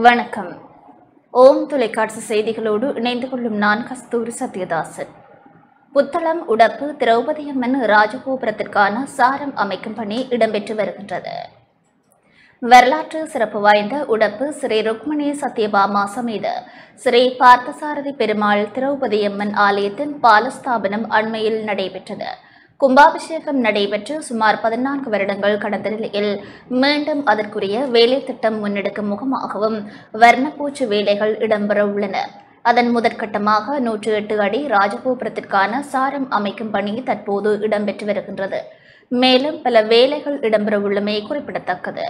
வணக்கம் ஓம் தொலைக்காட்சி செய்திகளோடு இணைந்து கொள்ளும் நான் கஸ்தூரி சத்யதாசன் புத்தளம் உடப்பு திரௌபதியம்மன் ராஜகோபுரத்திற்கான சாரம் அமைக்கும் பணி இடம்பெற்று வருகின்றது வரலாற்று சிறப்பு வாய்ந்த உடப்பு ஸ்ரீ ருக்மணி சத்யபாமா சமேத ஸ்ரீ பார்த்தசாரதி பெருமாள் திரௌபதியம்மன் ஆலயத்தின் பாலஸ்தாபனம் அண்மையில் நடைபெற்றது கும்பாபிஷேகம் நடைபெற்று சுமார் பதினான்கு வருடங்கள் கடந்த நிலையில் மீண்டும் அதற்குரிய வேலை திட்டம் முன்னெடுக்கும் முகமாகவும் வர்ணப்பூச்சு வேலைகள் இடம்பெற உள்ளன அதன் முதற்கட்டமாக நூற்று எட்டு அடி ராஜகோபுரத்திற்கான சாரம் அமைக்கும் பணி தற்போது இடம்பெற்று வருகின்றது மேலும் பல வேலைகள் இடம்பெற உள்ளமை குறிப்பிடத்தக்கது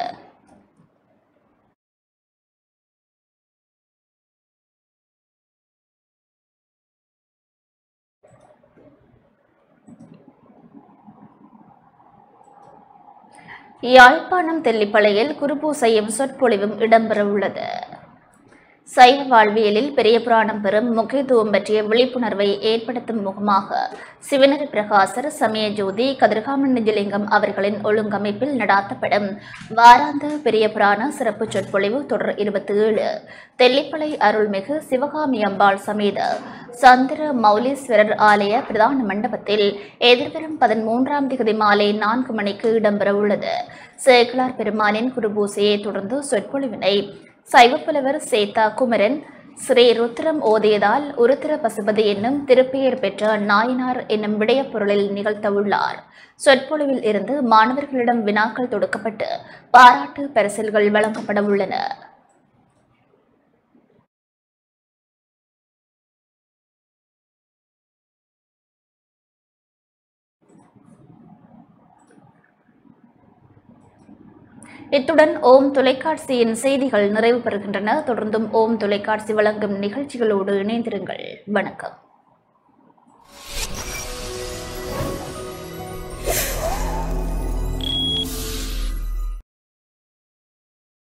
யாழ்ப்பாணம் தெல்லிப்பளையில் குருபூசையும் சொற்பொழிவும் இடம்பெறவுள்ளது சைவ வாழ்வியலில் பெரிய புராணம் பெறும் முக்கியத்துவம் பற்றிய விழிப்புணர்வை ஏற்படுத்தும் முகமாக சிவனரி பிரகாசர் சமய ஜோதி கதிர்காமன் நிஜலிங்கம் அவர்களின் ஒழுங்கமைப்பில் நடாத்தப்படும் வாராந்த பெரிய புராண சிறப்பு சொற்பொழிவு தொடர் இருபத்தி ஏழு தெல்லிப்பளை அருள்மிகு சிவகாமி அம்பாள் சமேத சந்திர மௌலீஸ்வரர் ஆலய பிரதான மண்டபத்தில் எதிர்வரும் பதிமூன்றாம் திகதி மாலை நான்கு மணிக்கு இடம்பெறவுள்ளது சேக்கலார் பெருமானின் குருபூசையை தொடர்ந்து சொற்பொழிவினை சைவப்புலவர் சேத்தா குமரன் ஸ்ரீ ருத்ரம் ஓதியதால் உருத்திர பசுபதி என்னும் திருப்பெயர் பெற்ற நாயனார் என்னும் விடயப் பொருளில் நிகழ்த்தவுள்ளார் சொற்பொழிவில் இருந்து மாணவர்களிடம் வினாக்கள் தொடுக்கப்பட்டு பாராட்டு பரிசில்கள் வழங்கப்பட உள்ளன இத்துடன் ஓம் தொலைக்காட்சியின் செய்திகள் நிறைவு பெறுகின்றன தொடர்ந்தும் ஓம் தொலைக்காட்சி வழங்கும் நிகழ்ச்சிகளோடு இணைந்திருங்கள் வணக்கம்